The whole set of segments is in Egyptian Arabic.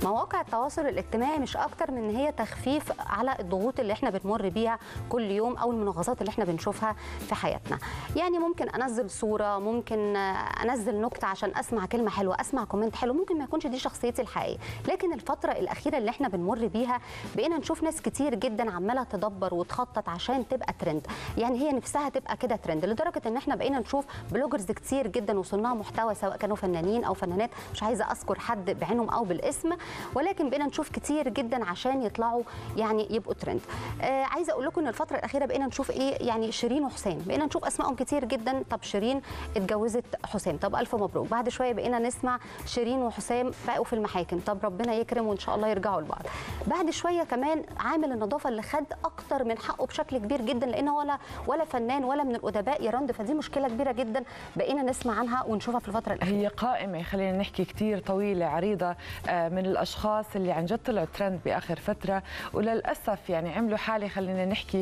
مواقع التواصل الاجتماعي مش اكتر من ان هي تخفيف على الضغوط اللي احنا بنمر بيها كل يوم او المنغصات اللي احنا بنشوفها في حياتنا يعني ممكن انزل صوره ممكن انزل نكته عشان اسمع كلمه حلوه اسمع كومنت حلو ممكن ما يكونش دي شخصيتي الحقيقيه لكن الفتره الاخيره اللي احنا بنمر بيها بقينا نشوف ناس كتير جدا عماله تدبر وتخطط عشان تبقى ترند يعني هي نفسها تبقى كده ترند لدرجه ان احنا بقينا نشوف بلوجرز كتير جدا وصناع محتوى سواء كانوا فنانين او فنانات مش عايزه اذكر حد بعينهم او بالاسم ولكن بقينا نشوف كتير جدا عشان يطلعوا يعني يبقوا ترند آه عايزه اقول لكم ان الفتره الاخيره بقينا نشوف ايه يعني شيرين وحسام بقينا نشوف اسمائهم كتير جدا طب شيرين اتجوزت حسام طب الف مبروك بعد شويه بقينا نسمع شيرين وحسام بقوا في المحاكم طب ربنا يكرم وان شاء الله يرجعوا لبعض بعد شويه كمان عامل النظافه اللي خد اكتر من حقه بشكل كبير جدا لان ولا ولا فنان ولا من الادباء يرند فدي مشكله كبيره جدا بقينا نسمع عنها ونشوفها في الفتره الاخيره هي قائمه خلينا نحكي كثير طويله عريضه من الاشخاص اللي عن جد طلعوا ترند باخر فتره وللاسف يعني عملوا حاله خلينا نحكي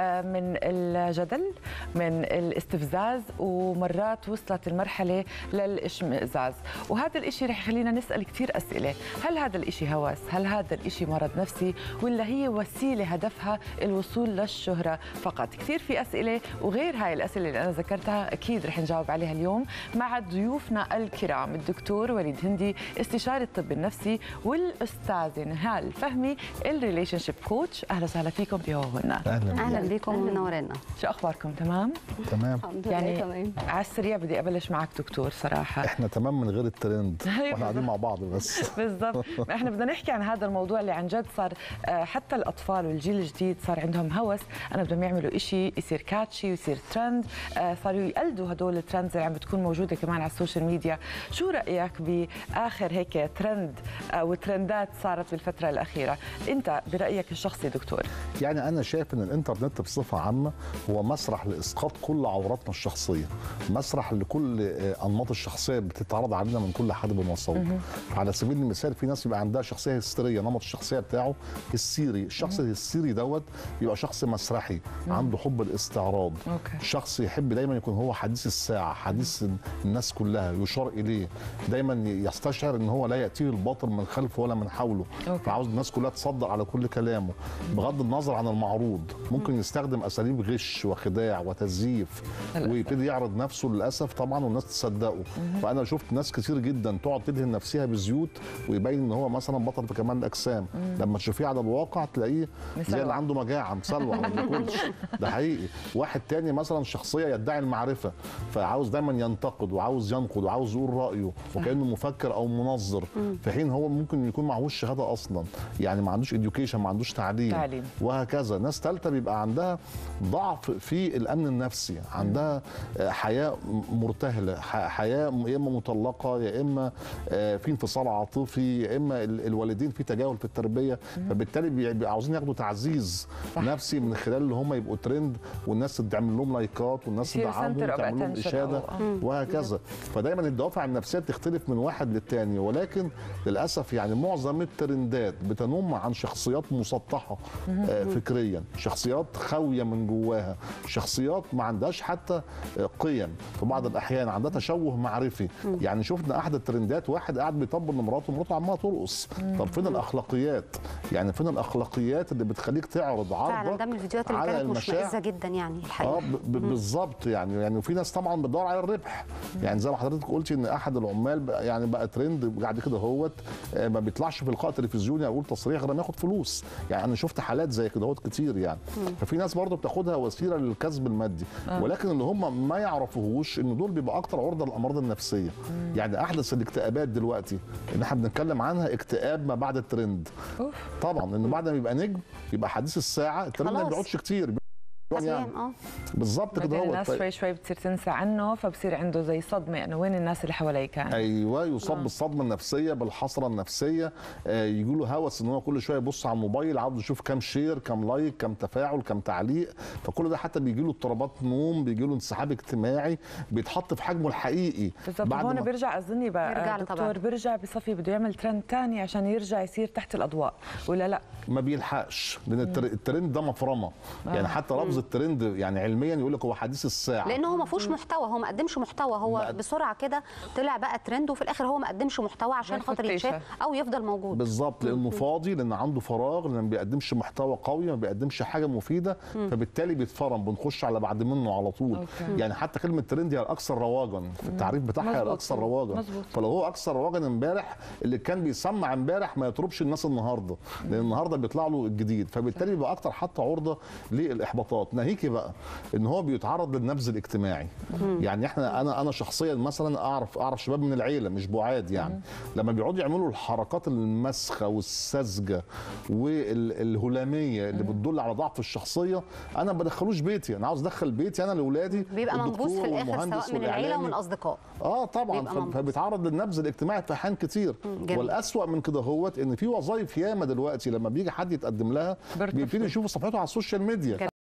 من الجدل من الاستفزاز ومرات وصلت المرحله للاشمئزاز وهذا الشيء رح يخلينا نسال كثير اسئله هل هذا الشيء هوس هل هذا الشيء مرض نفسي ولا هي وسيله هدفها الوصول للشهره فقط كثير في اسئله وغير هاي الاسئله اللي انا ذكرتها اكيد رح نجاوب عليها اليوم مع ضيوفنا الكرام الدكتور وليد هندي استشاري الطب النفسي والاستاذه نهال فهمي الريليشن شيب كوتش اهلا وسهلا فيكم بهونا اهلا اهلا بكم ومنورنا شو اخباركم تمام تمام الحمد لله يعني تمام على السريع بدي ابلش معك دكتور صراحه احنا تمام من غير الترند أيوة. واحنا قاعدين مع بعض بس بالضبط احنا بدنا نحكي عن هذا الموضوع اللي عن جد صار آه، حتى الاطفال والجيل الجديد صار عندهم هوس انا بدهم يعملوا إشي يصير كاتشي ويصير ترند آه، صاروا يقلدوا هدول الترندز اللي عم بتكون موجوده كمان على السوشيال ميديا شو رايك باخر هيك ترند او ترندات صارت بالفتره الاخيره انت برايك الشخصي دكتور يعني انا شايف ان الانترنت بصفه عامه هو مسرح لاسقاط كل عوراتنا الشخصيه مسرح لكل آه، انماط الشخصيه بتتعرض علينا من كل حدب وصوب على سبيل المثال في ناس يبقى عندها شخصيه هستيريه نمط الشخصيه بتاعه هستيري الشخص الهستيري دوت يبقى شخص مسرحي عنده حب الاستعراض أوكي. شخص يحب دايما يكون هو حديث الساعه حديث الناس كلها يشار اليه دايما يستشعر ان هو لا ياتيه الباطل من خلفه ولا من حوله أوكي. فعاوز الناس كلها تصدق على كل كلامه بغض النظر عن المعروض ممكن يستخدم اساليب غش وخداع وتزييف للأسف. ويبتدي يعرض نفسه للاسف طبعا والناس تصدقه فانا شفت ناس كتير جدا تقعد تدهن نفسها بزيوت ويبين ان هو مثلا بطل في كمال الاجسام لما تشوفيه على الواقع تلاقيه زي مسلوع. اللي عنده مجاعه مسلوع ما بياكلش ده حقيقي واحد تاني مثلا شخصيه يدعي المعرفه فعاوز دايما ينتقد وعاوز ينقد وعاوز يقول رايه وكانه مفكر او منظر في حين هو ممكن يكون معهوش شهاده اصلا يعني ما عندوش اديوكيشن ما عندوش تعليم تعليم. وهكذا ناس ثالثه بيبقى عندها ضعف في الامن النفسي عندها آه، حياه مرتهله ح- حياه م- يا اما مطلقه يا اما آه، في انفصال عاطفي يا اما ال- الوالدين في تجاهل في التربيه فبالتالي بي- بي- عاوزين ياخدوا تعزيز صح. نفسي من خلال اللي هم يبقوا ترند والناس تعمل لهم لايكات والناس يصير تدعمهم center of وتعمل لهم attention اشاده أو- آه. وهكذا فدايما الدوافع النفسيه بتختلف من واحد للتاني ولكن للاسف يعني معظم الترندات بتنم عن شخصيات مسطحه آه، فكريا شخصيات خاويه من جواها شخصيات ما عندهاش حتى آه، قيم في بعض الاحيان عندها تشوه معرفي يعني شفنا احد الترندات واحد قاعد بيطبل لمراته ومراته عماله ترقص طب فين الاخلاقيات يعني فين الاخلاقيات اللي بتخليك تعرض عرضك فعلا ده من الفيديوهات اللي على كانت المشاعر مشمئزه جدا يعني اه الحقيقه ب- ب- بالظبط يعني يعني وفي ناس طبعا بتدور على الربح يعني زي ما حضرتك قلتي ان احد العمال بقى يعني بقى ترند بعد كده هوت آه، ما بيطلعش في لقاء تلفزيوني او يقول تصريح غير ما ياخد فلوس يعني انا شفت حالات زي كده هوت كتير يعني ففي ناس برضه بتاخدها وسيله للكسب المادي ولكن اللي هم ما يعرفوهوش ان دول بيبقى اكتر عرضه للامراض النفسيه يعني احدث الاكتئابات دلوقتي اللي احنا بنتكلم عنها اكتئاب ما بعد الترند أوف. طبعا ان بعد ما يبقى نجم يبقى حديث الساعه الترند ما خلاص. بيقعدش كتير يعني أيام، اه بالظبط كده بعدين هو الناس شوي شوي بتصير تنسى عنه فبصير عنده زي صدمه انه وين الناس اللي حواليه كان ايوه يصاب آه. بالصدمه النفسيه بالحسره النفسيه آه يجي له هوس ان هو كل شويه يبص على الموبايل عاوز يشوف كام شير كام لايك كام تفاعل كام تعليق فكل ده حتى بيجي له اضطرابات نوم بيجي له انسحاب اجتماعي بيتحط في حجمه الحقيقي بالضبط بعد هون ما- بيرجع اظني يرجع بقى له دكتور طبعاً. بيرجع بصفي بده يعمل ترند تاني عشان يرجع يصير تحت الاضواء ولا لا ما بيلحقش لان التر- الترند ده مفرمه يعني حتى لفظ الترند يعني علميا يقول لك هو حديث الساعه لان هو ما فيهوش محتوى هو ما قدمش محتوى هو ما قد- بسرعه كده طلع بقى ترند وفي الاخر هو ما قدمش محتوى عشان زي خاطر الفتيشة. يتشاف او يفضل موجود بالظبط لانه فاضي لان عنده فراغ لان ما بيقدمش محتوى قوي ما بيقدمش حاجه مفيده فبالتالي بيتفرم بنخش على بعد منه على طول أوكي. يعني حتى كلمه ترند هي الاكثر رواجا في التعريف بتاعها هي مظبوط. الاكثر رواجا مظبوط. فلو هو اكثر رواجا امبارح اللي كان بيسمع امبارح ما يطربش الناس النهارده لان النهارده بيطلع له الجديد فبالتالي بيبقى اكتر حتى عرضه للاحباطات ناهيكي بقى ان هو بيتعرض للنبذ الاجتماعي يعني احنا انا انا شخصيا مثلا اعرف اعرف شباب من العيله مش بعاد يعني لما بيقعدوا يعملوا الحركات المسخه والساذجه والهلاميه اللي بتدل على ضعف الشخصيه انا ما بدخلوش بيتي انا عاوز ادخل بيتي انا لاولادي بيبقى منبوذ في الدكتور الاخر والمهندس سواء من العيله والإعلامي. ومن اصدقاء اه طبعا بيبقى ف- منبوذ. فبيتعرض للنبذ الاجتماعي في احيان كتير جميل. والاسوا من كده هوت ان في وظائف ياما دلوقتي لما بيجي حد يتقدم لها بيرتفض. بيبتدي يشوفوا صفحته على السوشيال ميديا